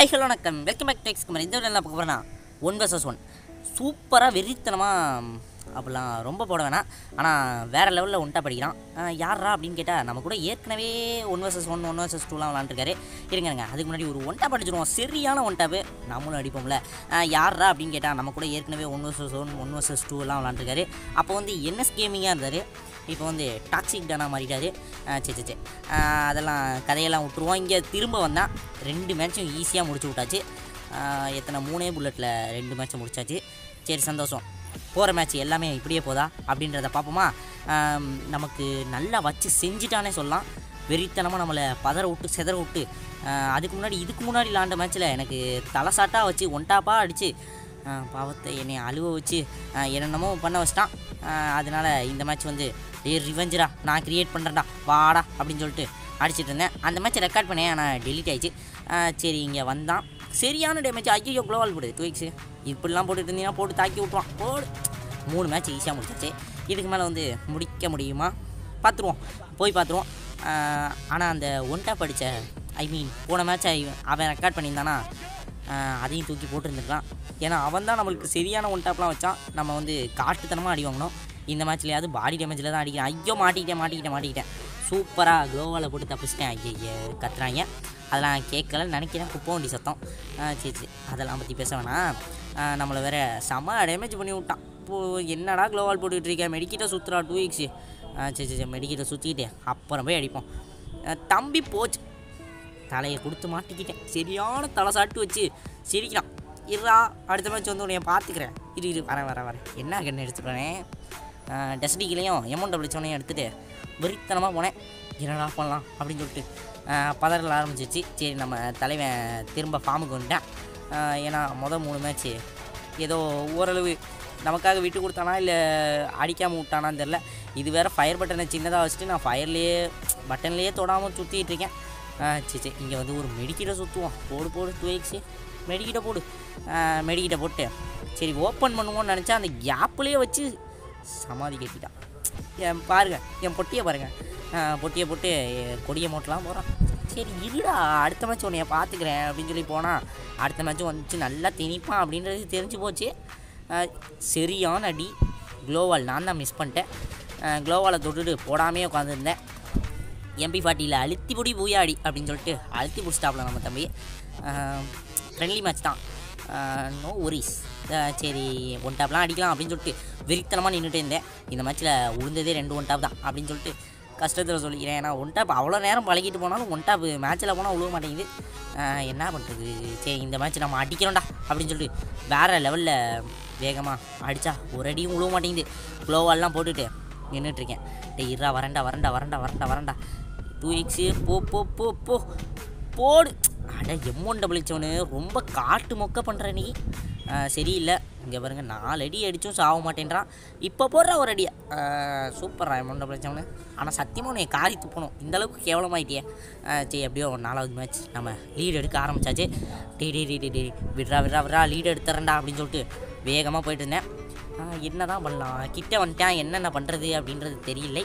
hi hello வணக்கம் welcome back to X gamer இந்த என்ன பார்க்க போகிறேன்னா ஒன் வர்சஸ் ஒன் சூப்பராக வெறித்தனமாக அப்படிலாம் ரொம்ப போட வேணாம் ஆனால் வேறு லெவலில் ஒன்ட்டா படிக்கிறான் அஹ் யார்ரா அப்படின்னு கேட்டால் நம்ம கூட ஏற்கனவே one versus one one versus டூலாம் விளாண்டுருக்காரு இருங்க அதுக்கு முன்னாடி ஒரு ஒன்ட்டா படிச்சிருவோம் சரியான ஒன்ட்டாப்பு நம்மளும் அடிப்போம்ல அஹ் யார்ரா அப்படின்னு கேட்டால் நம்ம கூட ஏற்கனவே one versus one one versus டூலாம் விளாண்டுருக்காரு அப்போ வந்து என்எஸ் கேமிங்காக இருந்தார் இப்போ வந்து டாக்ஸிக் டானா மாறிட்டாரு அஹ் சரி சரி சரி அஹ் அதெல்லாம் கதையெல்லாம் விட்டுருவோம் இங்கே திரும்ப வந்தால் ரெண்டு மேட்சும் ஈஸியாக முடிச்சு விட்டாச்சு அஹ் எத்தனை மூணே புல்லட்டில் ரெண்டு மேட்சை முடிச்சாச்சு சரி சந்தோஷம் போகிற மேட்ச் எல்லாமே இப்படியே போதா அப்படின்றத பார்ப்போமா அஹ் நமக்கு நல்லா வச்சு செஞ்சுட்டானே சொல்லலாம் வெறித்தனமாக நம்மளை பதற விட்டு செதற விட்டு அஹ் அதுக்கு முன்னாடி இதுக்கு முன்னாடி விளாண்ட மேட்ச்சில் எனக்கு தலைசாட்டாக வச்சு ஒன்டாப்பாக அடித்து ஆஹ் பாவத்தை என்னை அழுவ வச்சு ஆஹ் என்னென்னமோ பண்ண வச்சிட்டான் ஆஹ் அதனால இந்த மேட்ச் வந்து ஏ ரிவெஞ்சரா நான் கிரியேட் பண்ணுறேன்டா வாடா அப்படின்னு சொல்லிட்டு அடிச்சிட்டு இருந்தேன் அந்த மேட்ச் ரெக்கார்ட் பண்ணேன் ஆனால் டெலிட் ஆயிடுச்சு ஆஹ் சரி இங்கே வந்தான் சரியான டேமேஜ் ஐயோ க்ளோவால் போடு டூ எக்ஸு இப்படிலாம் போட்டுட்டு இருந்தீங்கன்னா போட்டு தாக்கி விட்ருவான் போடு மூணு மேட்ச் ஈஸியாக முடிச்சாச்சு இதுக்கு மேலே வந்து முடிக்க முடியுமா பார்த்துருவோம் போய் பார்த்துருவோம் ஆனால் அந்த ஒன்டா படித்த ஐ மீன் போன மேட்ச் அவன் ரெக்கார்ட் பண்ணியிருந்தானா ஆஹ் அதையும் தூக்கி போட்டுருந்துருக்கான் ஏன்னா அவன் தான் நம்மளுக்கு சரியான ஒன் டாப்லாம் வச்சான் நம்ம வந்து காட்டுத்தனமாக அடி வாங்கணும் இந்த மேட்ச்லையாவது பாடி டேமேஜில் தான் அடிக்கிறேன் ஐயோ மாட்டிக்கிட்டேன் மாட்டிக்கிட்டேன் மாட்டிக்கிட்டேன் சூப்பராக க்ளோவால் போட்டு தப்பிச்சிட்டேன் ஐயோ கத்துறாங்க அதெல்லாம் கேட்கல நினைக்கிறேன் குப்பை வண்டி சத்தம் ஆஹ் சரி சரி அதெல்லாம் பற்றி பேச வேணாம் ஆஹ் நம்மளை வேற செம டேமேஜ் பண்ணி விட்டான் இப்போது என்னடா க்ளோவால் போட்டுக்கிட்டு இருக்கேன் மெடிக்கிட்ட சுற்றுறா டூ வீக்ஸு சரி சரி சரி மெடிக்கிட்ட சுற்றிக்கிட்டே அப்புறம் போய் அடிப்போம் ஆஹ் தம்பி போச்சு தலையை கொடுத்து மாட்டிக்கிட்டேன் சரியான தலை சாட்டு வச்சு சிரிக்கிறான் இருடா அடுத்த மேட்ச் வந்து உன்னைய பார்த்துக்கிறேன் இரு இரு வரேன் வரேன் வரேன் என்ன கண்ணு எடுத்துக்கிறேன் டெஸ்டிக்கிலையும் எமௌண்ட் விളിச்சோனையும் எடுத்துகிட்டு வெறித்தனமாக போனேன் என்னடா பண்ணலாம் அப்படின்னு சொல்லிட்டு ஆஹ் பதறல ஆரம்பிச்சிச்சு சரி நம்ம தலைவன் திரும்ப ஃபார்முக்கு வந்துட்டேன் ஆஹ் ஏன்னா மொதல் மூணு மேட்ச்சு ஏதோ ஓரளவு நமக்காக விட்டு கொடுத்தானா இல்லை அடிக்காமல் விட்டானான்னு தெரில இது வேறு ஃபயர் பட்டனை சின்னதாக வச்சுட்டு நான் ஃபயர்லேயே பட்டன்லேயே தொடாமல் சுற்றிட்டு இருக்கேன் ஆ, சரி சரி இங்கே வந்து ஒரு மெடிக்கிட்ட சுற்றுவோம் போடு போடு டூ எக்ஸு மெடிக்கிட்ட போடு மெடிக்கிட்ட போட்டு சரி ஓப்பன் பண்ணுவோன்னு நினச்சா அந்த கேப்லேயே வச்சு சமாதி கட்டிட்டான் என் பாருங்க என் பொட்டியை பாருங்க ஆ, பொட்டியை போட்டு எ, கொடியை மூட்டலாம் போகிறான் சரி இருடா அடுத்த மேட்ச் உன்னைய பார்த்துக்கிறேன் அப்படின்னு சொல்லி போனால் அடுத்த மேட்ச்சும் வந்துச்சு நல்லா திணிப்பான் அப்படின்றது தெரிஞ்சு போச்சு ஆ, சரியான அடி க்ளோவால் நான் தான் மிஸ் பண்ணிட்டேன் க்ளோவாலை தொட்டுட்டு போடாமே உட்காந்துருந்தேன் எம்பி ஃபார்ட்டியில் அழுத்தி பொடி பூயாடி அப்படின்னு சொல்லிட்டு அழுத்தி பிடிச்சிட்டாப்ல நம்ம தம்பி ஃப்ரெண்ட்லி மேட்ச் தான் நோ ஒரிஸ் சரி ஒன் டாப்லாம் அடிக்கலாம் அப்படின்னு சொல்லிட்டு வெறித்தனமாக நின்றுட்டு இருந்தேன் இந்த மேட்ச்சில் உளுந்ததே ரெண்டு ஒன் டாப் தான் அப்படின்னு சொல்லிட்டு கஷ்டத்தில் சொல்லிக்கிறேன் ஏன்னா ஒன் டாப் அவ்வளோ நேரம் பழகிட்டு போனாலும் ஒன் டாப் மேட்ச்சில் போனால் உழுவ மாட்டேங்குது ஆஹ் என்ன பண்ணுறது சரி இந்த மேட்ச் நம்ம அடிக்கிறோம்டா அப்படின்னு சொல்லிட்டு வேறு லெவலில் வேகமாக அடித்தா ஒரு அடியும் உழுவ மாட்டேங்குது க்ளோவால்லாம் போட்டுட்டு நின்றுட்டுருக்கேன் டேய் இருடா வரண்டா வரண்டா வரண்டா வரண்டா வரண்டா டூ எக்ஸு போ போ போ போ போடு அட எம்மோன் டபிள்யூச்சவனு ரொம்ப காட்டு மொக்க பண்ணுற நீ ஆ, சரியில்லை இங்கே பாருங்க நாலு அடி அடித்தும் சாக மாட்டேன்றான் இப்போ போடுற ஒரு அடியா சூப்பரா எம்மோன் டபிள்யூச்சவனு ஆனால் சத்தியமாக உன்னை காரி துப்பணும் இந்த அளவுக்கு கேவலமாயிட்டியே ஆ, சரி எப்படியோ நாலாவது மேட்ச் நம்ம லீடு எடுக்க ஆரம்பிச்சாச்சு டே டே டே டே டே விட்றா விட்றா விட்றா லீடு எடுத்துறேன்டா அப்படின்னு சொல்லிட்டு வேகமாக போயிட்டு இருந்தேன் என்ன தான் பண்ணலாம் கிட்ட வந்துட்டேன் என்னென்ன பண்ணுறது அப்படின்றது தெரியலை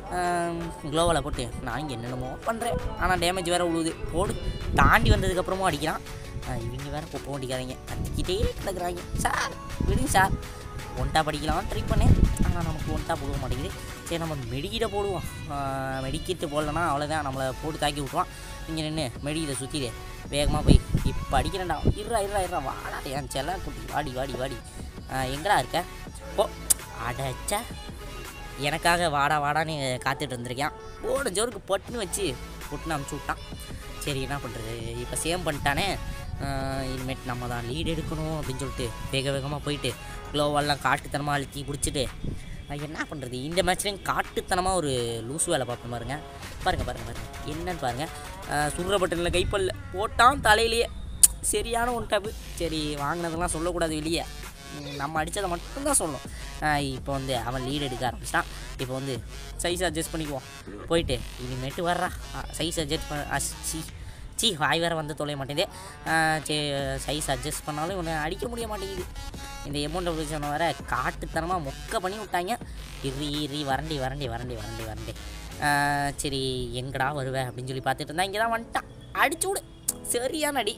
க்ளோவில் போட்டு நான் இங்கே என்னென்னமோ பண்ணுறேன் ஆனால் டேமேஜ் வேறு உழுவுது போடு தாண்டி வந்ததுக்கப்புறமும் அடிக்கிறான் ஆஹ் இவங்க வேறு குப்பை வண்டிக்காரங்க கத்திக்கிட்டே கிடக்குறாங்க சார் விடுங்க சார் ஒன்ட்டா படிக்கலாம் ட்ரை பண்ணேன் ஆனால் நமக்கு ஒன்ட்டா போட மாட்டேங்குது சரி நம்ம மெடிக்கிட்ட போடுவோம் மெடிக்கிட்டு போடலன்னா அவ்வளோதான் நம்மளை போட்டு தாக்கி விட்ருவான் இங்கே நின்று மெடிக்கிட்ட சுற்றிடு வேகமாக போய் இப்போ அடிக்கிறேன்டா இருறா இருறா இருறா வாடா என் செல்ல குட்டி வாடி வாடி வாடி ஆஹ் எங்கடா இருக்க போ அடச்சா எனக்காக வாடா வாடான்னு காத்துட்டு இருந்திருக்கேன் போன ஜோருக்கு பொட்டுன்னு வச்சு பொட்டுன்னு அமுச்சு விட்டான் சரி என்ன பண்ணுறது இப்போ சேம் பண்ணிட்டானே ஆஹ் இனிமேட் நம்ம தான் லீடு எடுக்கணும் அப்படின்னு சொல்லிட்டு வேக வேகமாக போயிட்டு க்ளோவெல்லாம் காட்டுத்தனமாக அழுத்தி பிடிச்சிட்டு நான் என்ன பண்ணுறது இந்த மேட்ச்லேயும் காட்டுத்தனமாக ஒரு லூஸ் வேலை பார்ப்போம் பாருங்க பாருங்கள் பாருங்கள் பாருங்கள் என்னன்னு பாருங்கள் சுடுற பட்டனில் கைப்பல்ல போட்டான் தலையிலேயே சரியான ஒன் டாப்பு சரி வாங்கினதெல்லாம் சொல்லக்கூடாது வெளியே ம், நம்ம அடித்ததை மட்டும்தான் சொல்லணும் இப்போ வந்து அவன் லீடு எடுக்க ஆரம்பிச்சிட்டான் இப்போ வந்து சைஸ் அட்ஜஸ்ட் பண்ணிக்குவோம் போயிட்டு இனிமேட்டு வர்றா சைஸ் அட்ஜஸ்ட் பண்ண சி சி வாய் வேறு வந்து தொலைய மாட்டேங்குது சரி சைஸ் அட்ஜஸ்ட் பண்ணாலும் இவனை அடிக்க முடிய மாட்டேங்குது இந்த எமௌண்ட் பொசிஷனை வேற காட்டுத்தனமாக மொக்க பண்ணி விட்டாங்க இறி இறி வரண்டி வரண்டி வரண்டி வரண்டி வரண்டி ஆஹ் சரி எங்கடா வருவேன் அப்படின்னு சொல்லி பார்த்துட்டு இருந்தா இங்கே தான் வந்துட்டான் அடிச்சு விடு சரியான அடி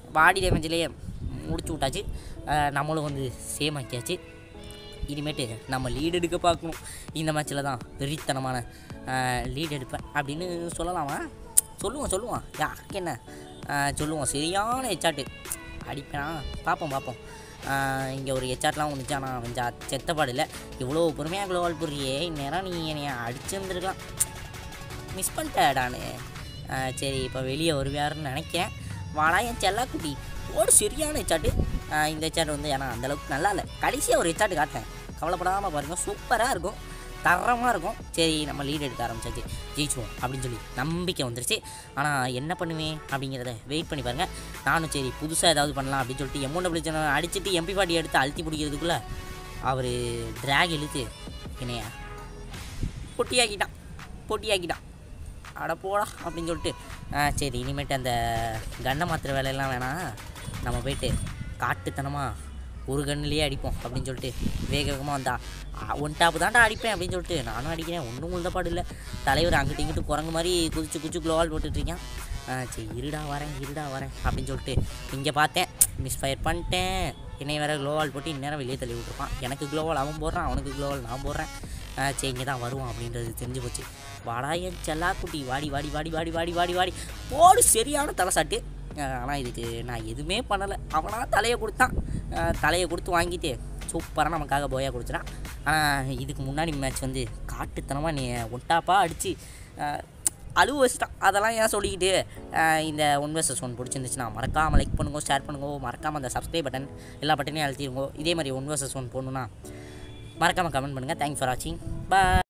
பாடி டேமேஜ்லேயே முடிச்சு விட்டாச்சு அஹ் நம்மளும் வந்து சேம் ஆக்கியாச்சு இனிமேட்டு நம்ம லீட் எடுக்க பார்க்கணும் இந்த மேட்ச்சில் தான் வெறித்தனமான லீட் எடுப்பேன் அப்படின்னு சொல்லலாமா சொல்லுவோம் சொல்லுவோம் யாருக்கு என்ன அஹ் சொல்லுவோம் சரியான ஹெச்சாட்டு அடிப்பேனா பார்ப்போம் பார்ப்போம் இங்கே ஒரு ஹெச்சாட்லாம் வந்துச்சு ஆனால் கொஞ்சம் செத்தப்பாடு இல்லை இவ்வளோ பொறுமையாக குளோவால் புரியே இந்நேரம் நீ என்னை அடிச்சிருந்துருக்கலாம் மிஸ் பண்ணிட்டேடானு சரி இப்போ வெளியே வருவாருன்னு நினைக்கிறேன் வாடா என் செல்லாக்குட்டி ஓடு சரியான ஹெச்சாட்டு இந்த ஹெச்சாட் வந்து ஏன்னா அந்தளவுக்கு நல்லா இல்லை கடைசியாக ஒரு ஹெச்சாட்டு காட்டேன் கவலைப்படாமல் பாருங்கள் சூப்பராக இருக்கும் தரமாக இருக்கும் சரி நம்ம லீட் எடுக்க ஆரம்பிச்சாச்சு ஜெயிச்சுவோம் அப்படின்னு சொல்லி நம்பிக்கை வந்துருச்சு ஆனால் என்ன பண்ணுவேன் அப்படிங்கிறத வெயிட் பண்ணி பாருங்கள் நானும் சரி புதுசாக ஏதாவது பண்ணலாம் அப்படின்னு சொல்லிட்டு எமௌண்ட் பிடிச்ச அடிச்சுட்டு எம்பி பாட்டி எடுத்து அழுத்தி பிடிக்கிறதுக்குள்ளே அவர் ட்ராக் இழுத்து என்னையா பொட்டியாக்கிட்டான் பொட்டியாக்கிட்டான் அட போடா அப்படின்னு சொல்லிட்டு ஆ சரி இனிமேட்டு அந்த கண்ணை மாத்திர வேலையெல்லாம் வேணாம் நம்ம போயிட்டு காட்டுத்தனமாக ஒரு கண்ணுலேயே அடிப்போம் அப்படின்னு சொல்லிட்டு வேக வேகமாக வந்தா ஒன் டாப்பு தான்டா அடிப்பேன் அப்படின்னு சொல்லிட்டு நானும் அடிக்கிறேன் ஒன்றும் உழுந்தப்பாடு இல்லை தலைவர் அங்கிட்டு இங்கிட்டு குரங்கு மாதிரி குதிச்சு குதிச்சு குளோவால் போட்டுட்ருக்கேன் சரி இருடா வரேன் இருடா வரேன் அப்படின்னு சொல்லிட்டு இங்கே பார்த்தேன் மிஸ் ஃபயர் பண்ணிட்டேன் என்னை வேற க்ளோவால் போட்டு இந்நேரம் வெளியே தள்ளி விட்டுருப்பான் எனக்கு க்ளோவால் அவன் போடுறான் அவனுக்கு க்ளோவால் நான் போடுறேன் ஆ, சரி இங்கே தான் வருவான் அப்படின்றது தெரிஞ்சு போச்சு வாடா என் செல்லாக்குட்டி வாடி வாடி வாடி வாடி வாடி வாடி வாடி போடு சரியான தலை சாட்டு ஆனால் இதுக்கு நான் எதுவுமே பண்ணலை அவனா தலையை கொடுத்தான் ஆ, தலையை கொடுத்து வாங்கிட்டு சூப்பராக நமக்காக போயா கொடுத்துறான் ஆனால் இதுக்கு முன்னாடி மேட்ச் வந்து காட்டுத்தனமாக நீ ஒட்டாப்பாக அடித்து அழுவு வச்சுட்டான் அதெல்லாம் ஏன் சொல்லிக்கிட்டு ஆஹ் இந்த ஒன் வர்சஸ் ஒன் பிடிச்சிருந்துச்சுன்னா மறக்காமல் லைக் பண்ணுங்க ஷேர் பண்ணுங்க மறக்காமல் அந்த சப்ஸ்கிரைப் பட்டன் எல்லா பட்டனையும் அழுத்திடுங்க இதே மாதிரி ஒன் வர்சஸ் ஒன் போடணுன்னா மறக்காமல் கமெண்ட் பண்ணுங்கள் தேங்க்ஸ் ஃபார் வாட்சிங் பாய்